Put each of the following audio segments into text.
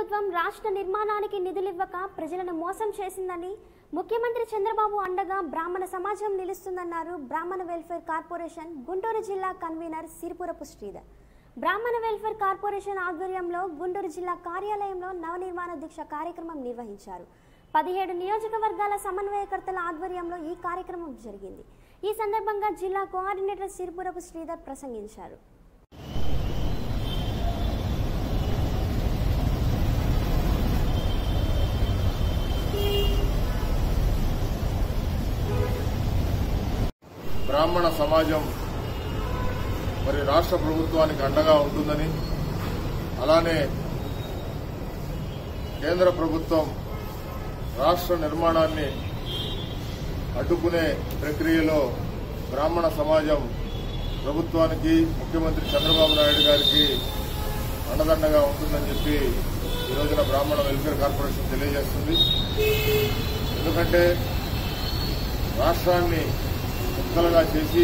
ప్రభుత్వం రాష్ట్ర నిర్మాణానికి నిధులివ్వక ప్రజలను మోసం చేసిందని ముఖ్యమంత్రి చంద్రబాబు అండగా బ్రాహ్మణ సమాజం నిలుస్తుందన్నారు బ్రాహ్మణ వెల్ఫేర్ కార్పొరేషన్ గుంటూరు జిల్లా కన్వీనర్ సిరిపురపు శ్రీధర్ బ్రాహ్మణ వెల్ఫేర్ కార్పొరేషన్ ఆధ్వర్యంలో గుంటూరు జిల్లా కార్యాలయంలో నవనిర్మాణ దీక్ష కార్యక్రమం నిర్వహించారు పదిహేడు నియోజకవర్గాల సమన్వయకర్తల ఆధ్వర్యంలో ఈ కార్యక్రమం జరిగింది ఈ సందర్భంగా జిల్లా కోఆర్డినేటర్ సిరిపురపు శ్రీధర్ ప్రసంగించారు బ్రాహ్మణ సమాజం మరి రాష్ట్ర ప్రభుత్వానికి అండగా ఉంటుందని అలానే కేంద్ర ప్రభుత్వం రాష్ట్ర నిర్మాణాన్ని అడ్డుకునే ప్రక్రియలో బ్రాహ్మణ సమాజం ప్రభుత్వానికి ముఖ్యమంత్రి చంద్రబాబు నాయుడు గారికి అండదండగా ఉంటుందని చెప్పి ఈ రోజున బ్రాహ్మణ వెల్ఫేర్ కార్పొరేషన్ తెలియజేస్తుంది ఎందుకంటే రాష్ట్రాన్ని ముక్కలుగా చేసి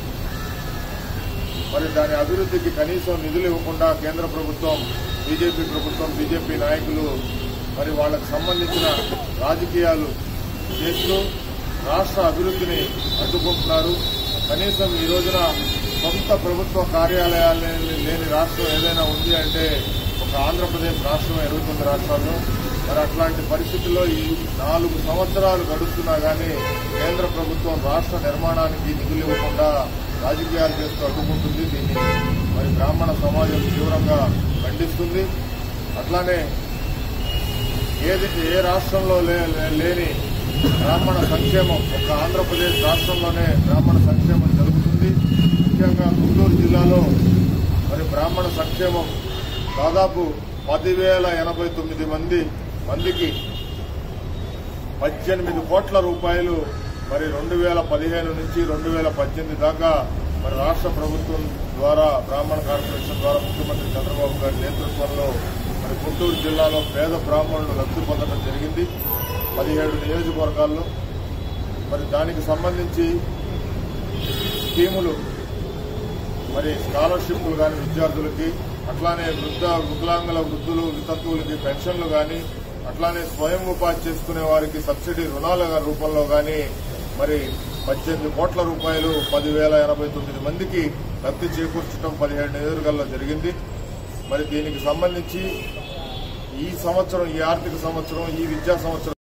మరి దాని అభివృద్ధికి కనీసం నిధులు ఇవ్వకుండా కేంద్ర ప్రభుత్వం బీజేపీ ప్రభుత్వం బీజేపీ నాయకులు మరి వాళ్ళకు సంబంధించిన రాజకీయాలు చేస్తూ రాష్ట్ర అభివృద్ధిని అడ్డుకుంటున్నారు కనీసం ఈ రోజున సొంత ప్రభుత్వ కార్యాలయాలు లేని రాష్ట్రం ఏదైనా ఉంది అంటే ఒక ఆంధ్రప్రదేశ్ రాష్ట్రం ఇరవై తొమ్మిది రాష్ట్రాల్లో మరి అట్లాంటి పరిస్థితుల్లో ఈ నాలుగు సంవత్సరాలు గడుస్తున్నా కానీ కేంద్ర ప్రభుత్వం రాష్ట్ర నిర్మాణానికి నిధులు ఇవ్వకుండా రాజకీయాలు చేస్తూ అడ్డుకుంటుంది దీన్ని మరి బ్రాహ్మణ సమాజం తీవ్రంగా ఖండిస్తుంది అట్లానే ఏది ఏ రాష్ట్రంలో లే- లే- లేని బ్రాహ్మణ సంక్షేమం ఒక ఆంధ్రప్రదేశ్ రాష్ట్రంలోనే బ్రాహ్మణ సంక్షేమం జరుగుతుంది ముఖ్యంగా గుంటూరు జిల్లాలో మరి బ్రాహ్మణ సంక్షేమం దాదాపు పదివేల ఎనభై తొమ్మిది మంది మందికి పద్దెనిమిది కోట్ల రూపాయలు మరి రెండు వేల పదిహేను నుంచి రెండు వేల పద్దెనిమిది దాకా మరి రాష్ట్ర ప్రభుత్వం ద్వారా బ్రాహ్మణ కార్పొరేషన్ ద్వారా ముఖ్యమంత్రి చంద్రబాబు గారి నేతృత్వంలో మరి గుంటూరు జిల్లాలో పేద బ్రాహ్మణులు లబ్ధి పొందడం జరిగింది పదిహేడు నియోజకవర్గాల్లో మరి దానికి సంబంధించి స్కీములు మరి స్కాలర్షిప్లు కానీ విద్యార్థులకి అట్లానే వృద్ధ వికలాంగుల వృద్ధులు వితంతువులకి పెన్షన్లు కానీ అట్లానే స్వయం ఉపాధి చేసుకునే వారికి సబ్సిడీ రుణాల రూపంలో కానీ మరి పద్దెనిమిది కోట్ల రూపాయలు పదివేల ఎనభై తొమ్మిది మందికి లబ్ధి చేకూర్చడం పదిహేడు నియోజకవర్గాల్లో జరిగింది మరి దీనికి సంబంధించి ఈ సంవత్సరం ఈ ఆర్థిక సంవత్సరం ఈ విద్యా సంవత్సరం